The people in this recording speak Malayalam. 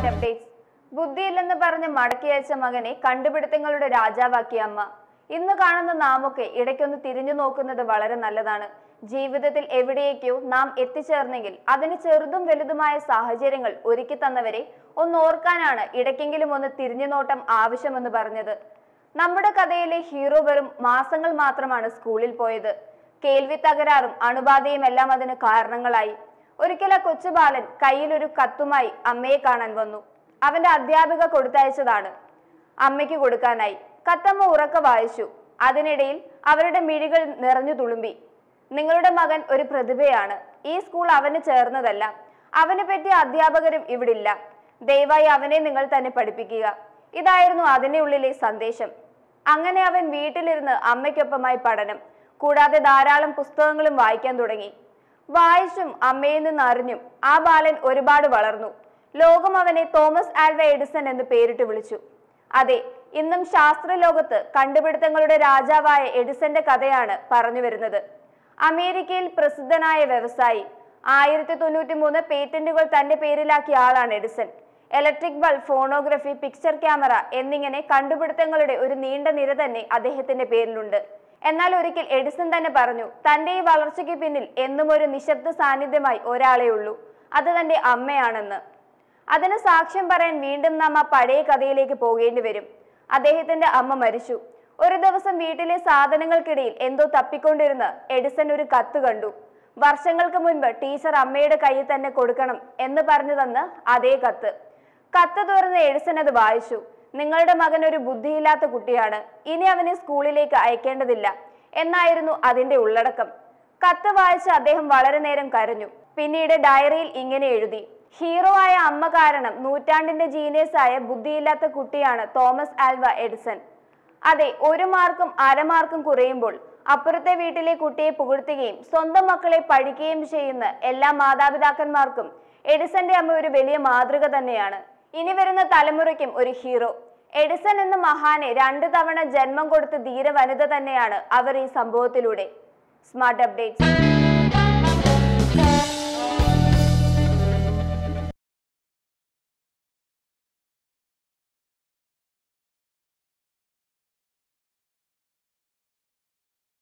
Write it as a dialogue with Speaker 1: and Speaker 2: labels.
Speaker 1: സ്മാർട്ട് അപ്ഡേറ്റ്സ് ബുദ്ധിയില്ലെന്ന് പറഞ്ഞ് മടക്കി അയച്ച മകനെ കണ്ടുപിടുത്തങ്ങളുടെ രാജാവാക്കിയ അമ്മ ഇന്ന് കാണുന്ന നാമൊക്കെ ഇടയ്ക്കൊന്ന് തിരിഞ്ഞു നോക്കുന്നത് വളരെ നല്ലതാണ് ജീവിതത്തിൽ എവിടെയൊക്കെയോ നാം എത്തിച്ചേർന്നെങ്കിൽ അതിന് ചെറുതും വലുതുമായ സാഹചര്യങ്ങൾ ഒരുക്കി തന്നവരെ ഒന്ന് ഓർക്കാനാണ് ഇടയ്ക്കെങ്കിലും ഒന്ന് തിരിഞ്ഞു നോട്ടം ആവശ്യമെന്ന് പറഞ്ഞത് നമ്മുടെ കഥയിലെ ഹീറോ വെറും മാസങ്ങൾ മാത്രമാണ് സ്കൂളിൽ പോയത് കേൾവി തകരാറും അണുബാധയും എല്ലാം അതിന് കാരണങ്ങളായി ഒരിക്കൽ ആ കൊച്ചു ബാലൻ കയ്യിലൊരു കത്തുമായി അമ്മയെ കാണാൻ വന്നു അവന്റെ അധ്യാപിക കൊടുത്തയച്ചതാണ് അമ്മയ്ക്ക് കൊടുക്കാനായി കത്തമ്മ ഉറക്ക വായിച്ചു അതിനിടയിൽ അവരുടെ മിഴികൾ നിറഞ്ഞു തുളുമ്പി നിങ്ങളുടെ മകൻ ഒരു പ്രതിഭയാണ് ഈ സ്കൂൾ അവന് ചേർന്നതല്ല അവനെ പറ്റിയ അധ്യാപകരും ഇവിടില്ല ദയവായി അവനെ നിങ്ങൾ തന്നെ പഠിപ്പിക്കുക ഇതായിരുന്നു അതിന്റെ ഉള്ളിലെ സന്ദേശം അങ്ങനെ അവൻ വീട്ടിലിരുന്ന് അമ്മയ്ക്കൊപ്പമായി പഠനം കൂടാതെ ധാരാളം പുസ്തകങ്ങളും വായിക്കാൻ തുടങ്ങി വായിച്ചും അമ്മയിൽ നിന്ന് അറിഞ്ഞും ആ ബാലൻ ഒരുപാട് വളർന്നു ലോകം അവനെ തോമസ് ആൽവ എഡിസൺ എന്ന് പേരിട്ട് വിളിച്ചു അതെ ഇന്നും ശാസ്ത്രലോകത്ത് കണ്ടുപിടുത്തങ്ങളുടെ രാജാവായ എഡിസന്റെ കഥയാണ് പറഞ്ഞു വരുന്നത് അമേരിക്കയിൽ പ്രസിദ്ധനായ വ്യവസായി ആയിരത്തി തൊണ്ണൂറ്റി മൂന്ന് പേറ്റന്റുകൾ തന്റെ പേരിലാക്കിയ ആളാണ് Edison electric bulb phonography picture camera എന്നിങ്ങനെ കണ്ടുപിടുത്തങ്ങളുടെ ഒരു നീണ്ട നിര തന്നെ അദ്ദേഹത്തിന്റെ പേരിലുണ്ട് എന്നാൽ ഒരിക്കൽ എഡിസൺ തന്നെ പറഞ്ഞു തന്റെ ഈ വളർച്ചയ്ക്ക് പിന്നിൽ എന്നും ഒരു നിശബ്ദ സാന്നിധ്യമായി ഒരാളേ ഉള്ളൂ അത് തന്റെ അമ്മയാണെന്ന് അതിന് സാക്ഷ്യം പറയാൻ വീണ്ടും നാം ആ പഴയ കഥയിലേക്ക് പോകേണ്ടി വരും അദ്ദേഹത്തിന്റെ അമ്മ മരിച്ചു ഒരു ദിവസം വീട്ടിലെ സാധനങ്ങൾക്കിടയിൽ എന്തോ തപ്പിക്കൊണ്ടിരുന്ന് എഡിസൺ ഒരു കത്ത് കണ്ടു വർഷങ്ങൾക്ക് മുൻപ് ടീച്ചർ അമ്മയുടെ കയ്യിൽ തന്നെ കൊടുക്കണം എന്ന് പറഞ്ഞു തന്ന് അതേ കത്ത് കത്ത് തുറന്ന് എഡിസൺ അത് വായിച്ചു നിങ്ങളുടെ മകൻ ഒരു ബുദ്ധിയില്ലാത്ത കുട്ടിയാണ് ഇനി അവനെ സ്കൂളിലേക്ക് അയക്കേണ്ടതില്ല എന്നായിരുന്നു അതിന്റെ ഉള്ളടക്കം കത്ത് വായിച്ച് അദ്ദേഹം വളരെ നേരം കരഞ്ഞു പിന്നീട് ഡയറിയിൽ ഇങ്ങനെ എഴുതി ഹീറോ ആയ അമ്മ കാരണം നൂറ്റാണ്ടിന്റെ ജീനിയസ് ആയ ബുദ്ധിയില്ലാത്ത കുട്ടിയാണ് തോമസ് ആൽവ എഡിസൺ അതെ ഒരു മാർക്കും അരമാർക്കും കുറയുമ്പോൾ അപ്പുറത്തെ വീട്ടിലെ കുട്ടിയെ പുകഴ്ത്തുകയും സ്വന്തം മക്കളെ പഠിക്കുകയും ചെയ്യുന്ന എല്ലാ മാതാപിതാക്കന്മാർക്കും എഡിസന്റെ അമ്മ ഒരു വലിയ മാതൃക തന്നെയാണ് ഇനി വരുന്ന തലമുറയ്ക്കും ഒരു ഹീറോ എഡിസൺ എന്ന മഹാനെ രണ്ടു തവണ ജന്മം കൊടുത്ത ധീര വനിത തന്നെയാണ് അവർ ഈ സംഭവത്തിലൂടെ സ്മാർട്ട് അപ്ഡേറ്റ്സ്